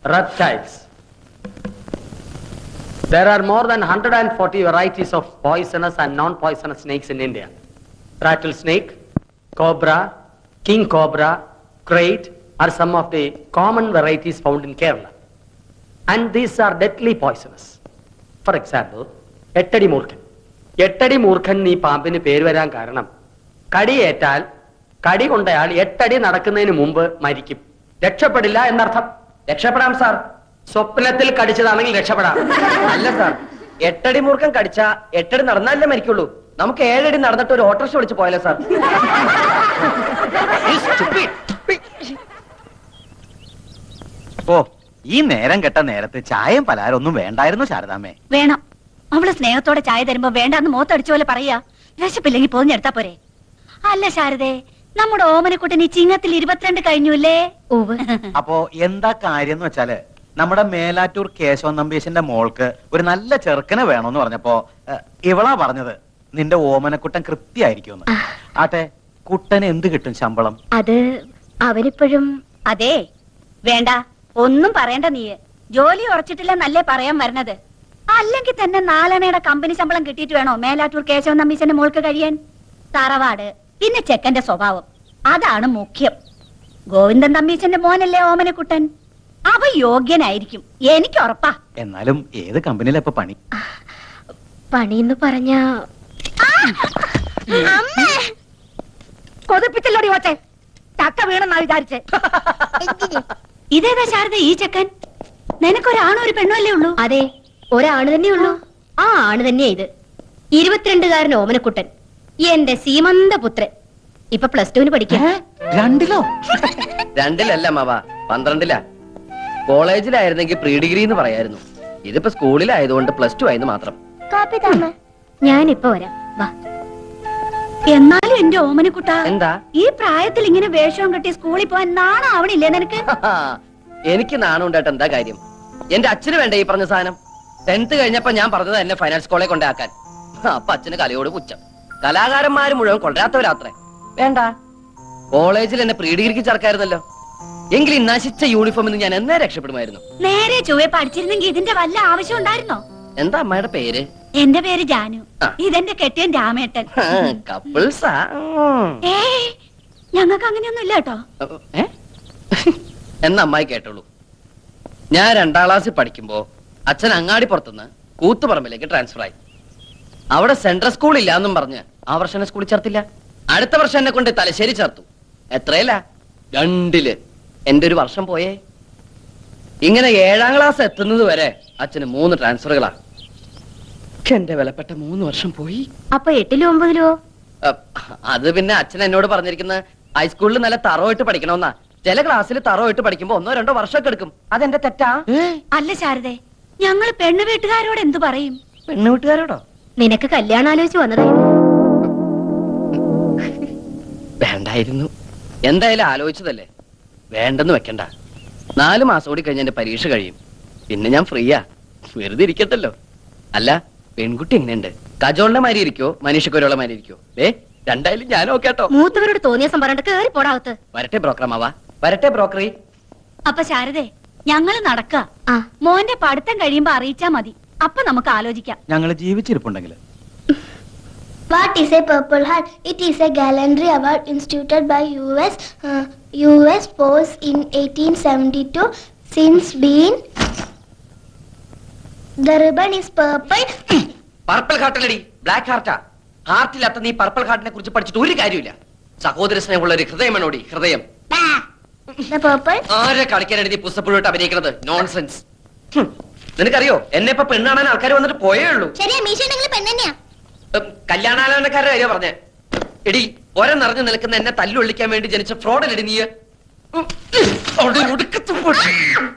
reptiles. There are more than 140 varieties of poisonous and non-poisonous snakes in India. Rattlesnake, cobra, king cobra, crate are some of the common varieties found in Kerala. And these are deadly poisonous. For example, എട്ടടി മൂർഖൻ എട്ടടി മൂർഖൻ ഈ പാമ്പിന് പേര് വരാൻ കാരണം കടിയേറ്റാൽ കടി കൊണ്ടയാൾ എട്ടടി നടക്കുന്നതിന് മുമ്പ് മരിക്കും രക്ഷപ്പെടില്ല എന്നർത്ഥം രക്ഷപ്പെടാം സാർ സ്വപ്നത്തിൽ കടിച്ചതാണെങ്കിൽ രക്ഷപ്പെടാം അല്ല സാർ എട്ടടി മൂർഖം കടിച്ച എട്ടടി നടന്നാലേ മരിക്കുള്ളൂ നമുക്ക് ഏഴടി നടന്നിട്ട് ഒരു ഓട്ടോറിക്ഷ വിളിച്ച് പോയാലോ സാർ ഓ ഈ നേരം കെട്ട നേരത്ത് ചായയും പലഹാരം ഒന്നും വേണ്ടായിരുന്നു ശാരദാമ്മേ വേണം അവള് സ്നേഹത്തോടെ ചായ തരുമ്പോ വേണ്ടാന്ന് മോത്തടിച്ച പോലെ പറയാ വിശപ്പില്ലെങ്കിൽ പോഞ്ഞെടുത്താ പോരെ അല്ല ശാരദേ നമ്മുടെ ഓമനക്കുട്ടൻ ഈ ചിങ്ങത്തിൽ ഇരുപത്തിരണ്ട് കഴിഞ്ഞുല്ലേ അപ്പോ എന്താ കാര്യം എന്ന് വെച്ചാല് നമ്മുടെ മേലാറ്റൂർ കേശവൻ നമ്പീശന്റെ മോൾക്ക് ഒരു നല്ല ചെറുക്കനെ വേണമെന്ന് പറഞ്ഞപ്പോ ഏഹ്, ഇവളാ പറഞ്ഞത് നിന്റെ ഓമനക്കുട്ടൻ കൃത്യായിരിക്കുമെന്ന് ആട്ടെ കുട്ടന് എന്ത് കിട്ടും ശമ്പളം അത് അവനിപ്പോഴും അതെ വേണ്ട ഒന്നും പറയണ്ട നീ ജോലി ഉറച്ചിട്ടില്ല നല്ലേ പറയാൻ വരണത് അല്ലെങ്കിൽ തന്നെ നാലണയുടെ കമ്പനി ശമ്പളം കിട്ടിയിട്ട് വേണോ മേലാറ്റൂർ കേശവൻ നമ്പീശന്റെ മോൾക്ക് കഴിയാൻ തറവാട് പിന്നെ ചെക്കന്റെ സ്വഭാവം അതാണ് മുഖ്യം ഗോവിന്ദൻ തമ്പീശന്റെ മോനല്ലേ ഓമനക്കുട്ടൻ അവ യോഗ്യനായിരിക്കും എനിക്ക് ഉറപ്പാ എന്നാലും ഏത് കമ്പനിയിലാ ഇപ്പൊ പണി പണിന്ന് പറഞ്ഞ കൊതിപ്പിച്ചല്ലോടി ഓച്ചെ ചക്ക വീണെന്നാ വിചാരിച്ചേ ഇതേതാ ശാരദ ഈ ചെക്കൻ നിനക്കൊരാണോ ഒരു പെണ്ണോ അല്ലേ ഉള്ളൂ അതെ ഒരാണ് തന്നെയുള്ളൂ ആ ആണ് തന്നെയാ ഇത് ഇരുപത്തിരണ്ടുകാരൻ ഓമനക്കുട്ടൻ എന്റെ സീമന്ത പുത്രൻ ഇപ്പൊ പ്ലസ് ടുവിന് പഠിക്കാം രണ്ടിലോ രണ്ടിലല്ല മാവ പന്ത്രണ്ടിലാ കോളേജിലായിരുന്നെങ്കിൽ പ്രീ ഡിഗ്രി എന്ന് പറയായിരുന്നു ഇതിപ്പോ സ്കൂളിലായതുകൊണ്ട് പ്ലസ് ടു ആയെന്ന് മാത്രം കാപ്പി താമ ഞാൻ ഇപ്പൊ വരാം വാ എന്നാലും എന്റെ ഓമനക്കുട്ട എന്താ ഈ പ്രായത്തിൽ ഇങ്ങനെ വേഷവും കെട്ടി സ്കൂളിൽ പോവാൻ നാണം ആവണില്ലേ നിനക്ക് എനിക്ക് നാണം ഉണ്ടായിട്ട് എന്താ കാര്യം എന്റെ അച്ഛന് വേണ്ട ഈ പറഞ്ഞ സാധനം ടെൻത്ത് കഴിഞ്ഞപ്പോ ഞാൻ പറഞ്ഞത് എന്നെ ഫൈനാൻസ് കോളേജ് കൊണ്ടാക്കാൻ അപ്പൊ അച്ഛന് കലയോട് പുച്ഛം കലാകാരന്മാര് മുഴുവൻ കൊണ്ടുവരാത്തവരാത്രേ വേണ്ട കോളേജിൽ എന്നെ പ്രീ ഡിഗ്രിക്ക് ചേർക്കായിരുന്നല്ലോ എങ്കിലും ഈ നശിച്ച യൂണിഫോമിൽ നിന്ന് ഞാൻ എന്നേ രക്ഷപ്പെടുമായിരുന്നു നേരെ ചൊവ്വെ പഠിച്ചിരുന്നെങ്കിൽ ഇതിന്റെ വല്ല ആവശ്യം ഉണ്ടായിരുന്നോ എന്താ അമ്മയുടെ പേര് എന്റെ പേര് ജാനു ആ. ഇതെന്റെ കെട്ടിയൻ രാമേട്ടൻ കപ്പിൾസാ ഏ ഞങ്ങൾക്ക് അങ്ങനെയൊന്നും ഇല്ല കേട്ടോ ഏ എന്ന അമ്മായി കേട്ടോളൂ ഞാൻ രണ്ടാം ക്ലാസ്സിൽ പഠിക്കുമ്പോ അച്ഛൻ അങ്ങാടി പുറത്തുനിന്ന് കൂത്തുപറമ്പിലേക്ക് ട്രാൻസ്ഫർ ആയി അവിടെ സെൻട്രൽ സ്കൂൾ ഇല്ല എന്നും പറഞ്ഞ് ആ വർഷം എന്നെ സ്കൂളിൽ ചേർത്തില്ല അടുത്ത വർഷം എന്നെ കൊണ്ട് തലശ്ശേരി ചേർത്തു എത്രയല്ല രണ്ടില് എന്റെ ഒരു വർഷം പോയേ ഇങ്ങനെ ഏഴാം ക്ലാസ് എത്തുന്നത് വരെ അച്ഛന് മൂന്ന് ട്രാൻസ്ഫറുകളാ എന്റെ വിലപ്പെട്ട മൂന്ന് വർഷം പോയി അപ്പൊ എട്ടിലോ ഒമ്പതിലോ അഹ് അത് പിന്നെ അച്ഛൻ എന്നോട് പറഞ്ഞിരിക്കുന്നത് ഹൈസ്കൂളിൽ നല്ല തറവായിട്ട് പഠിക്കണമെന്നാ ചില ക്ലാസ്സിൽ തറവായിട്ട് പഠിക്കുമ്പോ ഒന്നോ രണ്ടോ വർഷമൊക്കെ എടുക്കും അതെന്റെ തെറ്റാ അല്ല ശാരദേ ഞങ്ങൾ പെണ്ണു വീട്ടുകാരോട് എന്തു പറയും പെണ്ണു വീട്ടുകാരോടോ നിനക്ക് കല്യാണം ആലോചിച്ച് വന്നതായിരുന്നു വേണ്ടായിരുന്നു എന്തായാലും ആലോചിച്ചതല്ലേ വേണ്ടെന്ന് വെക്കണ്ട നാല് മാസം കൂടി കഴിഞ്ഞ് എന്റെ പരീക്ഷ കഴിയും പിന്നെ ഞാൻ ഫ്രീയാ വെറുതെ ഇരിക്കത്തല്ലോ അല്ല പെൺകുട്ടി എങ്ങനെയുണ്ട് കജോളിന്റെ മാതിരി ഇരിക്കോ മനുഷ്യക്കൊരുള്ള മാതിരി ഇരിക്കോ ഏ രണ്ടായാലും ഞാൻ ഓക്കേട്ടോ മൂത്തവരോട് തോന്നിയ സംഭരണം കേറി പോടാവത്ത് വരട്ടെ ബ്രോക്കറമാവാ വരട്ടെ ബ്രോക്കറി അപ്പൊ ശാരദേ ഞങ്ങള് നടക്ക ആ മോന്റെ പഠിത്തം കഴിയുമ്പോ അറിയിച്ചാ മതി അപ്പൊ നമുക്ക് ആലോചിക്കാം ഞങ്ങൾ ജീവിച്ചിരിപ്പുണ്ടെങ്കിൽ What is a Purple Heart? It is a gallantry award instituted by US uh, US Force in 1872. Since been the ribbon is purple. Purple ഹാർട്ടല്ലടി ബ്ലാക്ക് ഹാർട്ടാ ഹാർട്ടില്ലാത്ത നീ പർപ്പിൾ ഹാർട്ടിനെ കുറിച്ച് പഠിച്ചിട്ട് ഒരു കാര്യമില്ല സഹോദര സ്നേഹമുള്ള ഒരു ഹൃദയമാണോടി ഹൃദയം The purple. ആരെ കളിക്കാനാണ് നീ പുസ്തപ്പുഴോട്ട് അഭിനയിക്കുന്നത് നോൺസെൻസ് ഹും. നിനക്കറിയോ എന്നെ ഇപ്പൊ പെണ്ണാണാൻ ആൾക്കാർ വന്നിട്ട് പോയേ ഉള്ളൂ ശരിയാ മീശ നിങ്ങൾ പെണ്ണെന്നെയാ ഉം, കല്യാണാലോചനക്കാരുടെ കാര്യം പറഞ്ഞേ എടി ഒര നിറഞ്ഞു നിൽക്കുന്ന എന്നെ തല്ലുള്ളിക്കാൻ വേണ്ടി ജനിച്ച ഫ്രോഡല്ലടി നീ ഉം, അവിടെ ഒരു ഒടുക്കത്തെ പൊട്ടി.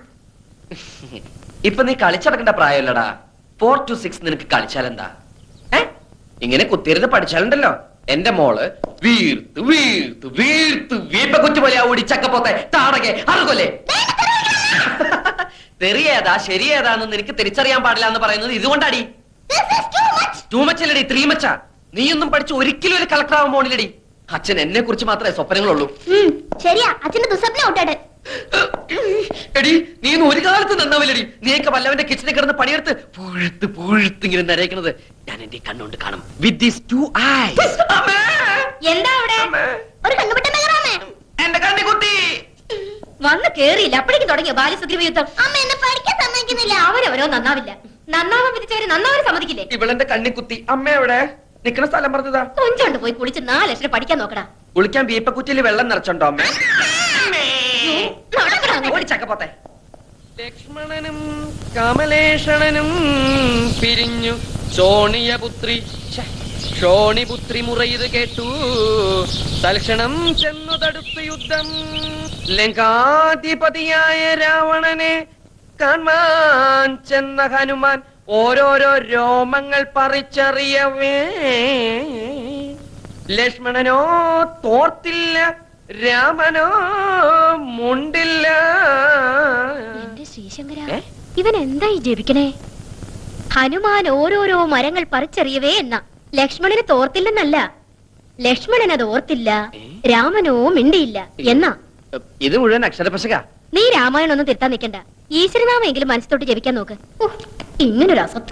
ഇപ്പൊ നീ കളിച്ചടക്കേണ്ട പ്രായമല്ലടാ ഫോർ ടു സിക്സ് നിനക്ക് കളിച്ചാലെന്താ ഏ ഇങ്ങനെ കുത്തിയിരുന്ന് പഠിച്ചാലുണ്ടല്ലോ എന്റെ മോള് വീർത്ത് വീർത്ത് വീർത്ത് വീപ്പ കുറ്റി പോലെ ഓടി ചക്കപ്പോത്തെ താടകെ അറുകൊല്ലേ തെറിയേതാ ശരിയേതാന്ന് നിനക്ക് തിരിച്ചറിയാൻ പാടില്ല എന്ന് പറയുന്നത് ഇതുകൊണ്ടാടി ടൂ മച്ചല്ലടി ത്രീ മച്ച നീയൊന്നും പഠിച്ച് ഒരിക്കലും ഒരു കളക്ടർ ആവാൻ പോണില്ലടി അച്ഛൻ എന്നെ കുറിച്ച് മാത്രമേ സ്വപ്നങ്ങളുള്ളൂ ഉം, ശരിയാ അച്ഛന്റെ ദുസ്വപ്നം ഔട്ടാട് എടി നീ ഇന്ന് ഒരു കാലത്ത് നന്നാവില്ലടി നീയൊക്കെ വല്ലവന്റെ കിച്ചണിൽ കിടന്ന് പണിയെടുത്ത് പുഴുത്ത് പുഴുത്ത് ഇങ്ങനെ നരയ്ക്കണത് ഞാൻ എന്റെ കണ്ണുകൊണ്ട് കാണും വിത്ത് ദീസ് ടു ഐസ് എന്താ അവിടെ ഒരു കണ്ണുപിട്ട മെഗറാമേ എന്റെ കണ്ണി കുത്തി വന്ന് കേറിയില്ല അപ്പോഴേക്കും തുടങ്ങിയ ബാല്യസുഗ്രീവ യുദ്ധം അമ്മ എന്നെ പഠിക്കാൻ സമ്മതിക്കുന്നില്ല അവരവരോ നന്നാവില്ല നന്നാവാൻ വിധിച്ചവര് നന്നാവാൻ സമ്മതിക്കില്ലേ ഇവളെന്റെ കണ്ണി കുത്തി അമ്മ എവിടെ നിക്കണ സ്ഥലം പറഞ്ഞതാ കൊഞ്ചോണ്ട് പോയി കുളിച്ച് നാല് ലക്ഷം പഠിക്കാൻ നോക്കടാ കുളിക്കാൻ വീപ്പക്കുറ്റിയിൽ വെള്ളം നിറച്ചുണ്ടോ അമ്മ നടക്കടാ അങ്ങോട്ട്. ഓടിച്ചക്കപ്പോത്തെ ലക്ഷ്മണനും കമലേഷണനും പിരിഞ്ഞു ശോണിയപുത്രി ഛെ, ശോണിപുത്രി മുറയത് കേട്ടു തൽക്ഷണം ചെന്നു തടുത്തു യുദ്ധം ലങ്കാധിപതിയായ രാവണനെ കാണാൻ ചെന്ന ഹനുമാൻ ഓരോരോ രോമങ്ങൾ പറിച്ചറിയവേ ലക്ഷ്മണനോ തോർത്തില്ല രാമനോ മുണ്ടില്ല എന്റെ ശ്രീശങ്കര ഏ? ഇവൻ എന്തായി ജപിക്കണേ ഹനുമാൻ ഓരോരോ മരങ്ങൾ പറിച്ചെറിയവേ എന്ന ലക്ഷ്മണന് തോർത്തില്ലെന്നല്ല ലക്ഷ്മണൻ അത് ഓർത്തില്ല ഏ? രാമനോ മിണ്ടിയില്ല എന്നാ ഇത് മുഴുവൻ അക്ഷരപശക നീ രാമായണം ഒന്നും തിരുത്താൻ നിൽക്കണ്ട ഈശ്വരനാമെങ്കിലും മനസ്സിലോട്ട് ജപിക്കാൻ നോക്ക് ഉഫ്, ഇങ്ങനൊരു അസത്ത്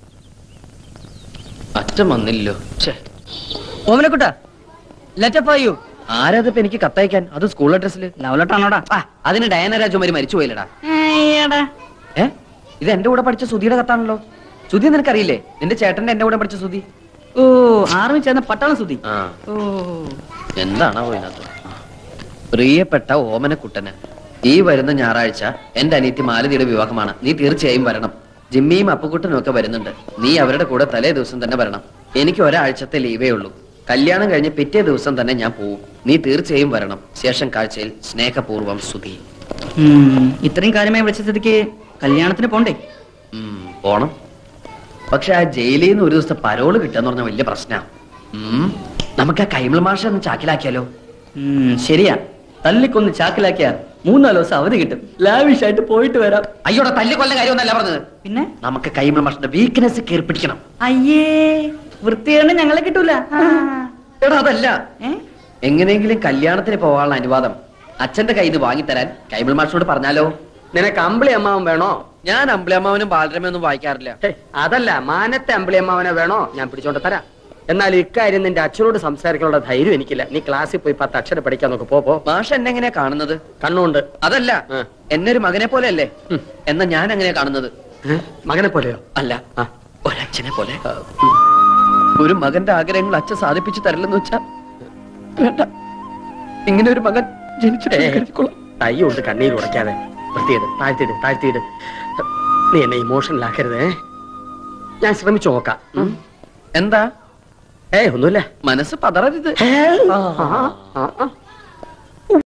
അറ്റം വന്നില്ലോ ഛെ, ഓമനക്കുട്ട ലെറ്റർ ഫോർ യു ആരാതിപ്പോ എനിക്ക് കത്തയക്കാൻ അത് സ്കൂൾ അഡ്രസ്സിൽ ലവ് ലെറ്റർ ആണോടാ അതിന് ഡയന രാജകുമാരി മരിച്ചു പോയില്ലടാ ഏ ഇത് എന്റെ കൂടെ പഠിച്ച സുധിയുടെ കത്താണല്ലോ സുധി നിനക്കറിയില്ലേ നിന്റെ ചേട്ടന്റെ എന്റെ കൂടെ പഠിച്ച സുധി ഓ ആർമി ചേർന്ന പട്ടാളം സുതി ആ ഓ എന്താണോ ഇതിനകത്ത് പ്രിയപ്പെട്ട ഓമനക്കുട്ടന് ഈ വരുന്ന ഞായറാഴ്ച എന്റെ അനിയത്തി മാലതിയുടെ വിവാഹമാണ് നീ തീർച്ചയായും വരണം ജിമ്മിയും അപ്പുക്കുട്ടനും ഒക്കെ വരുന്നുണ്ട് നീ അവരുടെ കൂടെ തലേ ദിവസം തന്നെ വരണം എനിക്ക് ഒരാഴ്ചത്തെ ലീവേ ഉള്ളൂ കല്യാണം കഴിഞ്ഞ് പിറ്റേ ദിവസം തന്നെ ഞാൻ പോവും നീ തീർച്ചയായും വരണം ശേഷം കാഴ്ചയിൽ സ്നേഹപൂർവ്വം സുധി ഉം, ഇത്രയും കാര്യമായി വിളിച്ച സ്ഥിതിക്ക് കല്യാണത്തിന് പോണ്ടേ ഉം, പോണം പക്ഷെ ആ ജയിലിൽ നിന്ന് ഒരു ദിവസത്തെ പരോള് കിട്ടാന്ന് പറഞ്ഞ വലിയ പ്രശ്നമാണ് നമുക്ക് ആ കൈമൾ മാഷ ഒന്ന് ചാക്കിലാക്കിയാലോ ഉം, ശരിയാ തല്ലിക്കൊന്ന് ചാക്കിലാക്കിയ മൂന്നാല് ദിവസം അവധി കിട്ടും ലാവിഷ് ആയിട്ട് പോയിട്ട് വരാം അയ്യോടെ തല്ലിക്കൊല്ല കാര്യമൊന്നല്ല പറഞ്ഞത് പിന്നെ നമുക്ക് കൈമൾ മാഷിന്റെ വീക്ക്നെസ് കയറി പിടിക്കണം അയ്യേ വൃത്തിയാണ് ഞങ്ങളെ കിട്ടൂല ആ. എടാ അതല്ല ഏ? എങ്ങനെയെങ്കിലും കല്യാണത്തിന് പോകാനുള്ള അനുവാദം അച്ഛന്റെ കയ്യിൽ നിന്ന് വാങ്ങിത്തരാൻ കൈമൾ മാഷിനോട് പറഞ്ഞാലോ നിനക്ക് അമ്പിളി അമ്മാവൻ വേണോ ഞാൻ അമ്പിളിയമ്മാവനും ബാലരമയൊന്നും വായിക്കാറില്ല ഹേ, അതല്ല മാനത്തെ അമ്പിളി അമ്മാവനെ വേണോ ഞാൻ പിടിച്ചോണ്ട് തരാം എന്നാൽ ഇക്കാര്യം നിന്റെ അച്ഛനോട് സംസാരിക്കാനുള്ള ധൈര്യം എനിക്കില്ല നീ ക്ലാസ്സിൽ പോയി പത്ത് അക്ഷരം പഠിക്കാൻ നോക്ക് പോ പോ മാഷ് എന്നെ എങ്ങനെയാ കാണുന്നത് കണ്ണുണ്ട് അതല്ല ആ. എന്നെ ഒരു മകനെ പോലെ അല്ലേ ഉം. എന്നാ ഞാൻ എങ്ങനെയാ കാണുന്നത് ഏ? മകനെ പോലെയോ അല്ല ആ. ഒരച്ഛനെ പോലെ ഒരു മകന്റെ ആഗ്രഹങ്ങൾ അച്ഛൻ സാധിപ്പിച്ചു തരില്ലെന്ന് വെച്ചാ വേണ്ട ഇങ്ങനെ ഒരു മകൻ ജനിച്ചിട്ട് ഏ, കരുതിക്കൊള്ളാം. തൈ കൊണ്ട് കണ്ണീര് ഉടയ്ക്കാതെ വൃത്തിയിട് താഴ്ത്തിയിട് താഴ്ത്തിയിട് നീ എന്നെ ഇമോഷണൽ ആക്കരുതേ ഞാൻ ശ്രമിച്ചു നോക്കാം ഉം. എന്താ ഏയ് ഒന്നുമില്ല മനസ്സ് പതറരുത് ആ, ആ, ആ.